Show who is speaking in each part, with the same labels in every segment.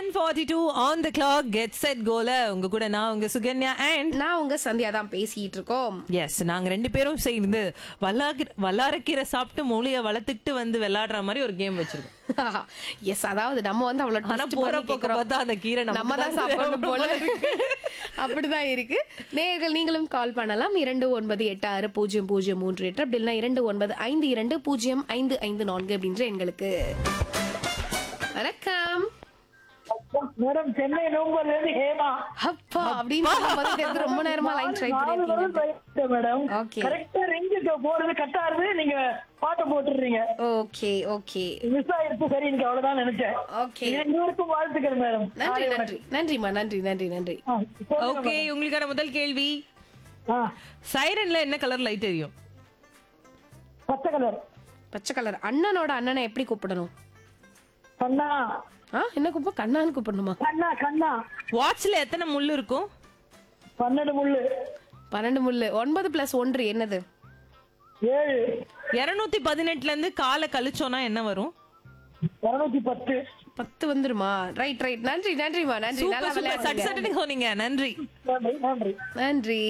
Speaker 1: Ten forty two on the clock get set கோல உங்க கூட நான் உங்க சுகன்யா அண்ட்
Speaker 2: நான் உங்க சந்தியா தான் பேசிட்டு இருக்கோம்
Speaker 1: எஸ் நாங்க ரெண்டு பேரும் சேர்ந்து வல்லார வல்லாரக்கீரை சாப்பிட்டு மூளைய வளர்த்துக்கிட்டு வந்து விளையாடுற மாதிரி ஒரு கேம் வச்சிருக்கோம்
Speaker 2: எஸ் அதாவது நம்ம வந்து அவ்வளவு
Speaker 1: ஆனா
Speaker 2: twist
Speaker 1: போற
Speaker 2: பண்ணி
Speaker 1: பக்கம்
Speaker 2: கேக்குறோம்.
Speaker 1: பார்த்தா அந்த கீரை நமக்கு
Speaker 2: நம்ம தான்
Speaker 1: தான்
Speaker 2: சாப்பிடணும் போல
Speaker 1: இருக்கு.
Speaker 2: அப்படிதான் இருக்கு நேயர்கள் நீங்களும் கால் பண்ணலாம் இரண்டு ஒன்பது எட்டு ஆறு பூஜ்ஜியம் பூஜ்ஜியம் மூன்று எட்டு அப்படி இல்லைன்னா இரண்டு ஒன்பது ஐந்து இரண்டு பூஜ்ஜியம் ஐந்து ஐந்து நான்கு அப்படின்ற எண்களுக்கு வணக்கம்
Speaker 3: மேடம் சென்னை நோம்பர்ல இருந்து ஹேமா
Speaker 2: அப்பா அப்படின்னு சொல்லும்போது ரொம்ப நேரமா லைன் ட்ரை
Speaker 3: நாலு தடவை
Speaker 2: பண்ணிருக்கீங்க
Speaker 3: try பண்ணிட்டேன் மேடம்
Speaker 2: Okay.
Speaker 3: கரெக்டா ரிங்கு போறது கட் ஆகுது நீங்க பாட்டை போட்டுடுறீங்க
Speaker 2: ஓகே ஓகே
Speaker 3: மிஸ் ஆயிருக்கு சரி எனக்கு அவ்வளவுதான் நினைச்சேன்
Speaker 2: ஓகே
Speaker 3: இன்னொருக்கும் வாழ்த்துக்கள் மேடம்
Speaker 2: நன்றி நன்றி நன்றிம்மா நன்றி நன்றி நன்றி
Speaker 3: ஆ, சொல்லுங்க
Speaker 1: ஓகே
Speaker 3: மேடம்.
Speaker 1: உங்களுக்கான முதல் கேள்வி
Speaker 3: ஆ,
Speaker 1: சைரன்ல என்ன கலர் லைட் எரியும்
Speaker 3: பச்சை கலர்
Speaker 2: பச்சை கலர் அண்ணனோட அண்ணனை எப்படி கூப்பிடணும்
Speaker 3: கண்ணா
Speaker 2: ஆ என்ன கூப்பிட கண்ணான்னு கூப்பிடணுமா
Speaker 3: கண்ணா கண்ணா
Speaker 1: வாட்ச்ல எத்தனை முள் இருக்கும்
Speaker 3: பன்னெண்டு முள்ளு
Speaker 2: பன்னெண்டு முள்ளு ஒன்பது பிளஸ் ஒன்று என்னது
Speaker 3: ஏழு
Speaker 1: இருநூத்தி பதினெட்டுல இருந்து காலை கழிச்சோம்னா என்ன வரும்
Speaker 3: இருநூத்தி பத்து
Speaker 2: பத்து வந்துருமா ரைட் ரைட் நன்றி நன்றிமா நன்றி நல்லா
Speaker 1: சூப்பர் சூப்பர் சட்டு
Speaker 2: விளையாடுங்க
Speaker 1: சட்டுன்னு சொன்னீங்க நன்றி
Speaker 3: நன்றி நன்றி
Speaker 2: நன்றி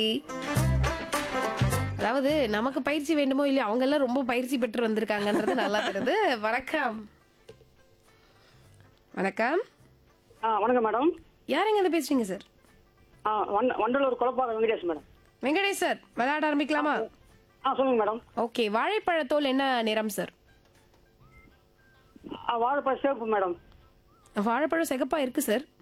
Speaker 2: அதாவது நமக்கு பயிற்சி வேண்டுமோ இல்லையோ அவங்க எல்லாம் ரொம்ப பயிற்சி பெற்று வந்திருக்காங்கன்றது நல்லா தெரியுது வணக்கம் வணக்கம்
Speaker 4: ஆ வணக்கம் மேடம்
Speaker 2: யார் எங்க இருந்து பேசுறீங்க சார்
Speaker 4: ஆ வண்ட வண்டலூர் குழப்பாக வெங்கடேஷ் மேடம்
Speaker 2: வெங்கடேஷ் சார் விளையாட ஆரம்பிக்கலாமா
Speaker 4: ஆ சொல்லுங்க மேடம்
Speaker 2: ஓகே வாழைப்பழத்தோல் என்ன நிறம் சார்
Speaker 4: ஆ வாழைப்பழ சேப்பு மேடம்
Speaker 2: வாழைப்பழம் சிகப்பா இருக்கு சார்